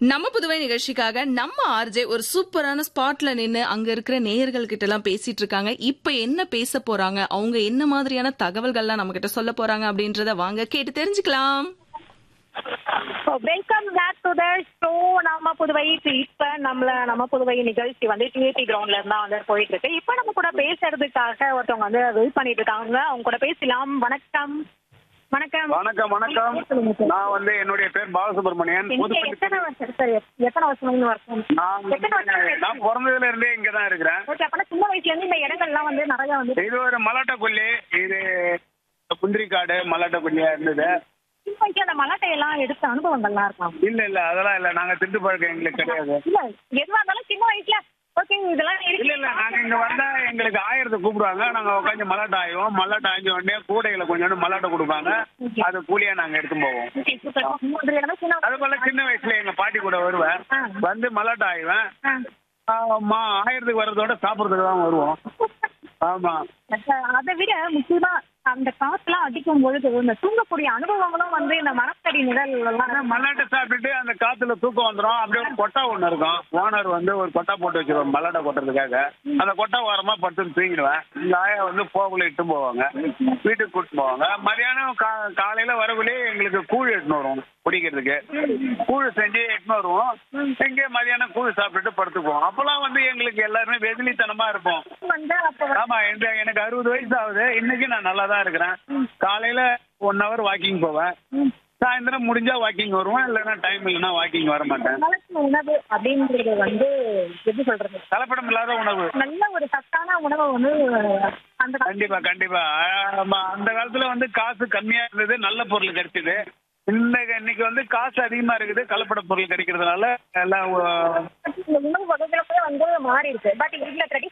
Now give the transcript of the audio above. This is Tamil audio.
நம்ம புதுவை நிகழ்ச்சிக்காக நம்ம ஆர்ஜே ஒரு சூப்பரான ஸ்பாட்ல நின்னு அங்க இருக்கிற நேயர்கள் கிட்ட எல்லாம் பேசிட்டு இருக்காங்க இப்ப என்ன பேச போறாங்க அவங்க என்ன மாதிரியான தகவல்கள்லாம் நம்ம கிட்ட சொல்ல போறாங்க அப்படின்றத வாங்க கேட்டு தெரிஞ்சுக்கலாம் welcome back to the show நம்ம புதுவை இப்ப நம்மள நம்ம புதுவை நிகழ்ச்சி வந்து டிஏபி கிரவுண்ட்ல இருந்தா வந்து போயிட்டு இருக்கு இப்ப நம்ம கூட பேசுறதுக்காக ஒருத்தவங்க வந்து வெயிட் பண்ணிட்டு இருக்காங்க அவங்க கூட பேசலாம் வணக்கம் வணக்கம் வணக்கம் வணக்கம் சொல்லுங்க சார். நான் வந்து என்னுடைய பேர் பாலசுப்ரமணியன் நீங்க புதுப்பட்டி எத்தனை வருஷம் சார் எத்தனை வருஷம் வருஷம் நான் எத்தனை வருஷம் நான் பிறந்ததுல இருந்தே இங்க தான் இருக்கிறேன் ஓகே அப்பனா சின்ன வயசுல இருந்து இந்த இடங்கள்லாம் வந்து நிறைய வந்து இது ஒரு மலாட்டக்கொல்லி இது குந்திரிக்காடு மலாட்டக்கொல்லியா இருந்தது சின்ன வயசுல அந்த மலாட்டை எல்லாம் எடுத்த அனுபவங்கள்லாம் இருக்கும் இல்ல இல்ல அதெல்லாம் இல்ல நாங்க திண்டு பழக்கம் எங்களுக்கு கிடையாது இல்ல எதுவா இருந்தாலும் சின்ன வயசுல ஓகே இதெல்லாம் இருக்கு இல்ல இல்ல நாங்க இங்க வந்தா எங்களுக்கு ஆயிரத்தை கூப்பிடுவாங்க நாங்க உட்காந்து மலாட்டை ஆயிவோம் மலாட்டை ஆஞ்ச உடனே கூடைகளை கொஞ்சோண்டு மலாட்டை கொடுப்பாங்க அது கூலியா நாங்க எடுத்து போவோம் ஓகே, சூப்பர். மூன்று இடம் சின்ன அது போல சின்ன வயசுல எங்க பாட்டி கூட வருவேன் ஆ. வந்து மலாட்டை ஆயிவேன் ஆ. ஆமா ஆயிரத்துக்கு வர்றதோட சாப்பிடறதுக்கு தான் வருவோம் ஆமா அதை விட முக்கியமா அந்த காத்துலாம் அடிக்கும் பொழுது இந்த தூங்கக்கூடிய அனுபவங்களும் வந்து இந்த மரத்தடி நிழல் ஆனா எல்லாம் மல்லாட்டை சாப்பிட்டுட்டு அந்த காத்துல தூக்கம் வந்துடும் அப்படியே ஒரு கொட்டா ஒண்ணு இருக்கும் ஓனர் வந்து ஒரு கொட்டா போட்டு வச்சிருவோம் மல்லாட்டை கொட்டுறதுக்காக அந்த கொட்டா ஓரமா படுத்து தூங்கிடுவேன் இந்த ஆயா வந்து போகல இட்டு போவாங்க வீட்டுக்கு கூட்டு போவாங்க மதியானம் கா- காலையில வரக்குள்ளே எங்களுக்கு கூழ் எடுத்துன்னு வருவோம் குடிக்கிறதுக்கு கூழ் செஞ்சு எடுத்துன்னு வருவோம் இங்கே மதியானம் கூழ் சாப்பிட்டுட்டு படுத்துக்குவோம் அப்பெல்லாம் வந்து எங்களுக்கு எல்லாருமே வெதிலித்தனமா இருப்போம் வந்து அப்போ ஆமா இந்த எனக்கு அறுபது வயசு ஆகுது இன்னைக்கு நான் நல்லா தான் இருக்கிறேன் காலையில ஒன் ஹவர் வாக்கிங் போவேன் சாயந்தரம் முடிஞ்சா வாக்கிங் வருவேன் இல்லைன்னா டைம் இல்லைன்னா வாக்கிங் வர மாட்டேன் வளர்ச்சி உணவு அப்படின்றது வந்து எப்படி சொல்றது கலப்படம் இல்லாத உணவு நல்ல ஒரு சத்தான உணவை வந்து அந்த காலத்துல கண்டிப்பா கண்டிப்பா ஆமா அந்த காலத்துல வந்து காசு கம்மியா இருந்தது நல்ல பொருள் கிடைச்சது இந்த இன்னைக்கு வந்து காசு அதிகமா இருக்குது கலப்பட பொருள் கிடைக்கிறதுனால எல்லாம் இந்த உணவு வகைகளுமே வந்து மாறி இருக்கு பட் இதுல ட்ரெடிஷனல்